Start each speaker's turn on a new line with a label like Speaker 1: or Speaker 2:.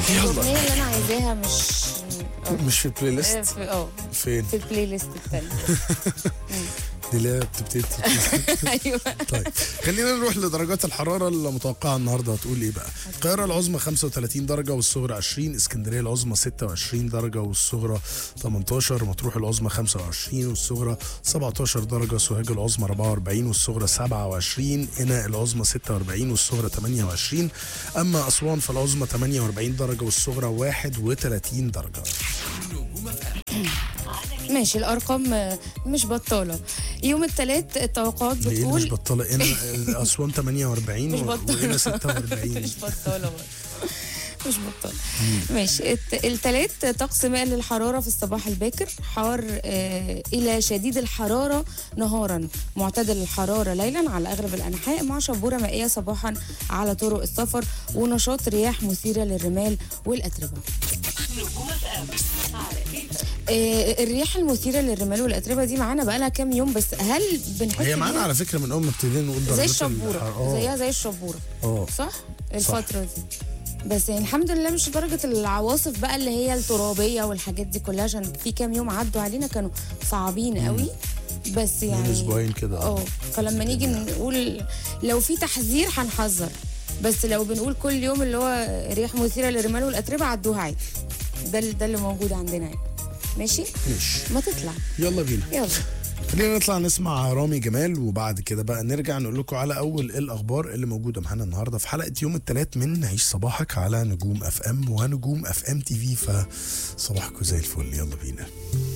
Speaker 1: يلا
Speaker 2: الاغنيه اللي انا عايزاها مش
Speaker 1: مش في البلاي
Speaker 2: آه،
Speaker 1: ليست
Speaker 2: في اه
Speaker 1: فين
Speaker 2: في البلاي ليست الثانيه
Speaker 1: دي اللي هي بتبتدي
Speaker 2: ايوه
Speaker 1: طيب خلينا نروح لدرجات الحراره المتوقعه النهارده هتقول ايه بقى القاهره العظمى 35 درجه والصغرى 20 اسكندريه العظمى 26 درجه والصغرى 18 مطروح العظمى 25 والصغرى 17 درجه سوهاج العظمى 44 والصغرى 27 قنا العظمى 46 والصغرى 28 اما اسوان فالعظمى 48 درجه والصغرى 31 درجه
Speaker 2: ماشي الارقام آه، مش بطاله يوم الثلاث التوقعات
Speaker 1: ايه اللي مش
Speaker 2: بتقول
Speaker 1: بطاله هنا اسوان 48
Speaker 2: مش
Speaker 1: و-
Speaker 2: بطالة.
Speaker 1: وهنا 46
Speaker 2: مش بطاله برضه. مش بطال ماشي الت- التلات طقس مائل للحرارة في الصباح الباكر حار آه إلى شديد الحرارة نهارا معتدل الحرارة ليلا على أغلب الأنحاء مع شبورة مائية صباحا على طرق السفر ونشاط رياح مثيرة للرمال والأتربة آه الرياح المثيرة للرمال والأتربة دي معانا بقالها كام يوم بس هل بنحس
Speaker 1: هي معانا
Speaker 2: بيها؟
Speaker 1: على فكره من اول ما ابتدينا نقول
Speaker 2: زي
Speaker 1: درجات
Speaker 2: الشبورة
Speaker 1: الحرارة.
Speaker 2: زيها زي الشبورة
Speaker 1: اه
Speaker 2: صح الفترة دي بس يعني الحمد لله مش درجة العواصف بقى اللي هي الترابية والحاجات دي كلها عشان في كام يوم عدوا علينا كانوا صعبين قوي بس
Speaker 1: من
Speaker 2: يعني
Speaker 1: اسبوعين كده
Speaker 2: اه فلما نيجي نقول لو في تحذير هنحذر بس لو بنقول كل يوم اللي هو رياح مثيرة للرمال والأتربة عدوها عادي ده ال- ده اللي موجود عندنا يعني ماشي
Speaker 1: ماشي
Speaker 2: ما تطلع
Speaker 1: يلا بينا
Speaker 2: يلا
Speaker 1: خلينا نطلع نسمع رامي جمال وبعد كده بقى نرجع نقول لكم على اول الاخبار اللي موجوده معانا النهارده في حلقه يوم الثلاث من عيش صباحك على نجوم اف ام ونجوم اف ام تي في فصباحكم زي الفل يلا بينا